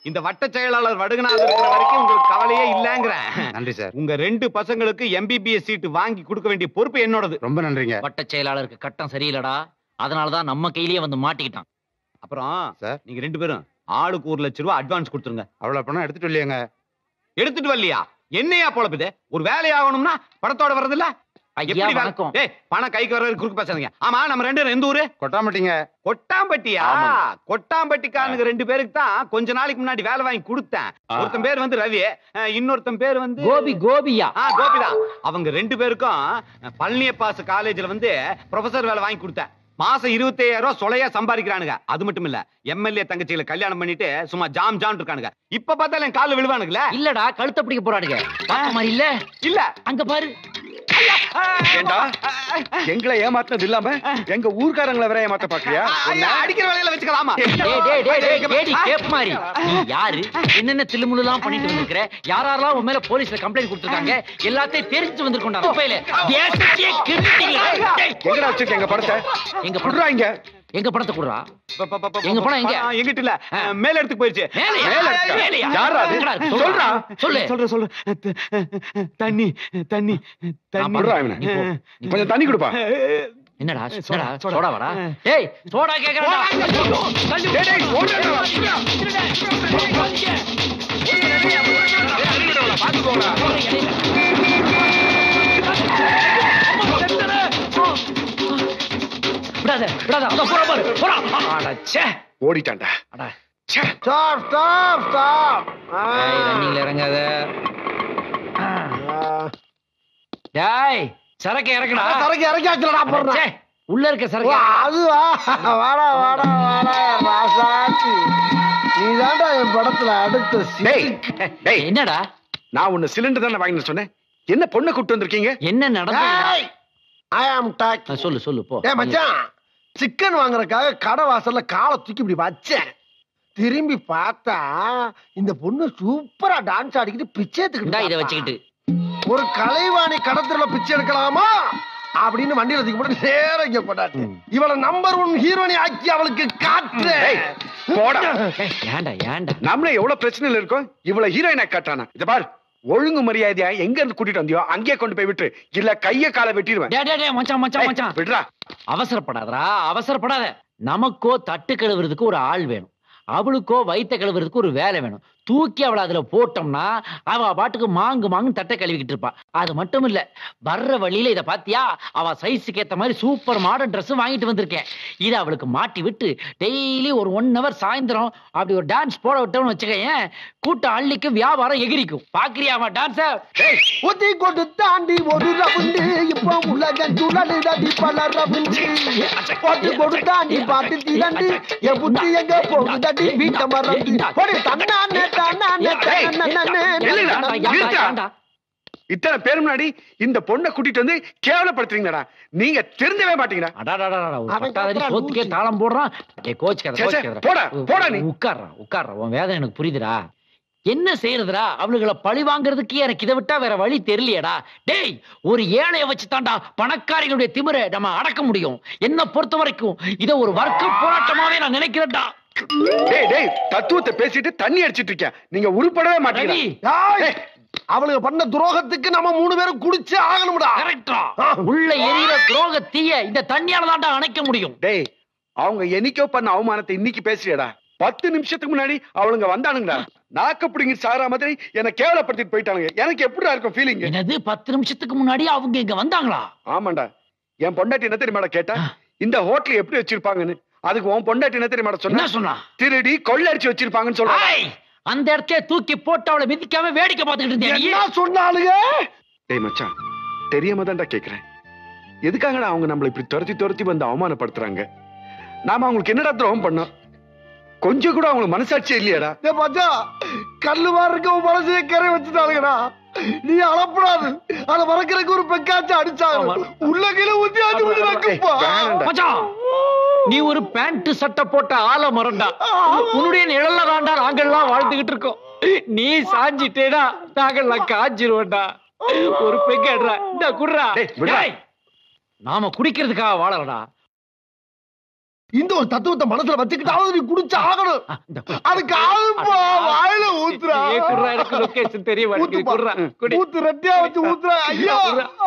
இந்த வட்ட செயலாளர் வடுகநாதர் இருக்கிற வரைக்கும் உங்களுக்கு கவலையே இல்லங்கிறேன் நன்றி சார் உங்க ரெண்டு பசங்களுக்கு எம்பிபிஎஸ் சீட்டு வாங்கி கொடுக்க வேண்டிய பொறுப்பு என்னோடது ரொம்ப நன்றிங்க வட்ட செயலாளருக்கு கட்டம் சரியில்லடா அதனாலதான் நம்ம கையிலேயே வந்து மாட்டிக்கிட்டான் அப்புறம் சார். நீங்க ரெண்டு பேரும் ஆளுக்கு ஒரு லட்ச ரூபா அட்வான்ஸ் கொடுத்துருங்க அவ்வளவு பணம் எடுத்துட்டு இல்லையாங்க எடுத்துட்டு வரலையா என்னையா பொழப்புது ஒரு வேலை ஆகணும்னா படத்தோட வர்றதில்ல ஐயா எப்படி வேலை- வணக்கம் டேய் பணம் கைக்கு வர்றது குறுக்கு பேசாதீங்க ஆமா நம்ம ரெண்டு பேரும் எந்த ஊரு கொட்டாமட்டிங்க கொட்டாம்பட்டியா ஆமாங்க. கொட்டாம்பட்டிக்காரனுக்கு ரெண்டு பேருக்கு தான் கொஞ்ச நாளைக்கு முன்னாடி வேலை வாங்கி கொடுத்தேன் ஆ. ஒருத்தன் பேர் வந்து ரவி அஹ், இன்னொருத்தன் பேர் வந்து கோபி கோபியா ஆ கோபிதான் அவங்க ரெண்டு பேருக்கும் பழனியப்பாஸ் காலேஜ்ல வந்து ப்ரொஃபசர் வேலை வாங்கி கொடுத்தேன் மாசம் இருபத்தி ரூபாய் சொலையா சம்பாதிக்கிறானுங்க அது மட்டும் இல்ல எம்எல்ஏ தங்கச்சிகளை கல்யாணம் பண்ணிட்டு சும்மா ஜாம் ஜாம் இருக்கானுங்க இப்ப பார்த்தாலும் என் கால்ல விழுவானுங்களே இல்லடா கழுத்த பிடிக்க போறானுங்க பார்த்த மாதிரி இல்ல இல்ல அங்க பாரு ஏண்டா எங்களை ஏமாத்தினது இல்லாம எங்க ஊர்க்காரங்களை வேற ஏமாத்த பாக்குறியா ஐயா, அடிக்கிற வேலையில வச்சுக்கலாமா டேய், டேய், டேய், டேய், டேடி, கேப் மாதிரி. நீ யாரு என்னென்ன தில்லுமுழுலாம் பண்ணிட்டு வந்திருக்கிற யாரெல்லாம் உன் மேல போலீஸ்ல கம்ப்ளைண்ட் கொடுத்திருக்காங்க எல்லாத்தையும் தெரிஞ்சு வந்திருக்கோண்டா குப்பையில தேசத்தையே கெடுத்தீங்க. டேய், எங்கடா வச்சிருக்க எங்க படத்தை எங்க படம் குடுறா இங்க எங்க படத்தை குடுறா ப- ப- ப- ப- எங்க பணம் எங்க? பணம் எங்கிட்ட இல்ல ஆ. மேல எடுத்துக்கு போயிருச்சு மேலையா? மேல இருக்கா? மேலையா? யாரா அது? எங்கடா இருக்கு? சொல்றா. சொல்லு சொல்ற சொல்ற தண்ணி தண்ணி தண்ணி குடுறா இவனை. நீ போ. கொஞ்சம் தண்ணி கொடுப்பா என்னடா சோடா, என்னடா சோடா. சோடா வாடா ஏய் சோடா கேக்குறடா டேய், டேய், ஓடுடா. விடாத விடாத அதான் போற பாரு போடா அட ச்சே ஓடிட்டான்டா அட ச்சே. ஸ்டாப் ஸ்டாப் ஸ்டாப் டேய் ரன்னிங்ல இறங்காத டேய் சரக்கு இறக்குடா கரைக்கு இறக்காச்சுலடா அட போடுறேன் ச்சே, உள்ள இருக்க சரக்கு வா, இறக்கு. அதுவா வாடா வாடா வாடா ராசாச்சி நீ தான்டா என் படத்துல அடுத்த டேய் டேய் என்னடா நான் உன்னை சிலிண்டர் தானே வாங்கினு சொன்னேன் என்ன பொண்ணை கூட்டு வந்திருக்கீங்க என்ன நடந்தது ஐ ஆம் டாக் ஆ, சொல்லு சொல்லு போ ஏ மச்சான் சிக்கன் வாங்குறதுக்காக கடை வாசல்ல காலை தூக்கி இப்படி வச்சேன் திரும்பி பார்த்தா இந்த பொண்ணு சூப்பரா டான்ஸ் ஆடிக்கிட்டு பிச்சை இந்தா இத எடுத்துக்கிட்டு வச்சுக்கிட்டு ஒரு கலைவாணி கடத்துல பிச்சை எடுக்கலாமா அப்படின்னு வண்டியில தூக்கி போட்டு நேரா இங்க போட்டாச்சு இவளை நம்பர் ஒன் ஹீரோனி ஆக்கி அவளுக்கு காட்டு டேய், போடா ஏய், ஏன்டா ஏன்டா நம்மள எவ்வளவு பிரச்சனையில இருக்கோம் இவ்வளவு ஹீரோயினை காட்டானா இத பார் ஒழுங்கு மரியாதையா எங்க இருந்து கூட்டிட்டு வந்தியோ அங்கேயே கொண்டு போய் விட்டு இல்ல கைய காலை வெட்டிடுவேன் டேய் டேய், டேய் மச்சான் மச்சான் ஏய், மச்சான் விடுறா அவசரப்படாதடா அவசரப்படாத நமக்கோ தட்டு கழுவுறதுக்கு ஒரு ஆள் வேணும் அவளுக்கோ வயித்த கழுவுறதுக்கு ஒரு வேலை வேணும் தூக்கி அவளை அதுல போட்டோம்னா அவ பாட்டுக்கு மாங்கு மாங்கு தட்டை கழுவிக்கிட்டு இருப்பா அது மட்டும் இல்ல வர்ற வழியில இத பாத்தியா அவ சைஸுக்கு ஏத்த மாதிரி சூப்பர் மாடர்ன் Dress வாங்கிட்டு வந்திருக்கேன் இத அவளுக்கு மாட்டி விட்டு டெய்லி ஒரு ஒன் ஹவர் சாயந்தரம் அப்படி ஒரு டான்ஸ் போட விட்டோம்னு வச்சுக்கேன் கூட்டம் அள்ளிக்கும் வியாபாரம் எகிரிக்கும் பாக்குறியாமா டான்ஸ ஒத்தி கொண்டு தாண்டி ஒரு ரவுண்டு இப்போ உலகம் சுழலுதடி பல ரவுண்டு ஒத்தி கொண்டு தாண்டி பாட்டு திரண்டு என் புத்தி எங்க போகுதடி வீட்ட மறந்து ஒரு தன்னானே தன்னானே ஏய், தன்னானே இல்லைடா. ஏன்டா, நிறுத்தா. ஏன்டா? இத்தனை பேர் முன்னாடி இந்த பொண்ணை கூட்டிட்டு வந்து கேவலப்படுத்துறீங்கடா நீங்க திருந்தவே மாட்டீங்கடா அடாடாடாடா, ஒரு அவன் பட்டாதாரி கத்துறான், சோத்துக்கே லூசு. தாளம் போடுறான் டேய், கோச்சுக்காத, சே, சே, கோச்சுக்காத. போடா, போடா நீ. உட்கார்றா உட்கார்றா உன் வேதனை எனக்கு புரியுதுடா என்ன செய்யறதுடா அவளுகளை பழி வாங்குறதுக்கு எனக்கு இதை விட்டா வேற வழி தெரியலையேடா டேய் ஒரு ஏழைய வச்சு தாண்டா பணக்காரிகளுடைய திமிரை நம்ம அடக்க முடியும் என்ன பொறுத்த வரைக்கும் இதை ஒரு வர்க்க போராட்டமாவே நான் நினைக்கிறேன்டா டேய் டேய் தத்துவத்தை பேசிட்டு தண்ணி அடிச்சிட்டு இருக்கேன் நீங்க உருப்படவே மாட்டீங்க ரவி ஏய், அவளுக்கு பண்ண துரோகத்துக்கு நம்ம மூணு பேரும் குடிச்சே ஆகணும்டா கரெக்டா உள்ள எரியிற துரோக தீய இந்த தண்ணியால தான்டா அணைக்க முடியும் டேய் அவங்க என்னைக்கோ பண்ண அவமானத்தை இன்னைக்கு பேசுறியடா பத்து நிமிஷத்துக்கு முன்னாடி அவளுங்க வந்தானுங்கடா நாக்க பிடிங்கி சாரா மாதிரி என்ன கேவலப்படுத்திட்டு போயிட்டானுங்க எனக்கு எப்படிடா இருக்கும் ஃபீலிங் என்னது பத்து நிமிஷத்துக்கு முன்னாடி அவங்க இங்க வந்தாங்களா ஆமாண்டா என் பொண்டாட்டி என்ன தெரியுமாடா கேட்டா இந்த ஹோட்டல் எப்படி வச்சிருப்பாங்கன்னு அதுக்கு உன் பொண்டாட்டி என்ன தெரியுமாடா என்ன சொன்னா சொன்னா திருடி கொள்ளடிச்சு வச்சிருப்பாங்கன்னு சொல்றாங்க ஏய், அந்த இடத்துல தூக்கி போட்டு அவளை மிதிக்காம வேடிக்கை பார்த்துக்கிட்டு இருந்தேன் நீ. என்ன சொன்னாலுங்க டேய் மச்சான் தெரியாம தான்டா கேக்குறேன் எதுக்காகடா அவங்க நம்மள இப்படி துரத்தி துரத்தி வந்து அவமானப்படுத்துறாங்க நாம அவங்களுக்கு என்னடா துரோகம் பண்ணோம் கொஞ்சம் கூட அவங்களுக்கு மனசாட்சியே இல்லையாடா ஏ மச்சா கல்லு மாதிரி இருக்க உன் மனசையே கரை வச்சுட்டாளுங்கடா நீ அளப்படாது அதை மறக்கிறதுக்கு ஒரு பெக்காச்சு அடிச்சாங்க உள்ள கீழே ஊத்தி அஞ்சு மணி வைக்கப்பா ஏய், வேணாம்டா. மச்சான் நீ ஒரு பேண்ட் சட்டை போட்ட ஆல மரண்டா உன்னுடைய நிழல்ல தாண்டா நாங்கெல்லாம் வாழ்ந்துகிட்டு இருக்கோம் நீ சாஞ்சிட்டேடா நாங்கெல்லாம் காஞ்சிருவோம்டா ஒரு பெக்கேடுறா இந்த குடுறா டேய், விட்றா. டேய், நாம குடிக்கிறதுக்காக வாழலடா இந்த ஒரு தத்துவத்தை மனசுல வச்சுக்கிட்டாவது நீ குடிச்சு ஆகணும் ஆ, இந்த அதுக்கு ஆகுப்பா லொகேஷன் தெரிய ஊத்துப்பா. மாட்டேங்குது ஊத்து ரெட்டியா வச்சு ஊத்துற ஐயோ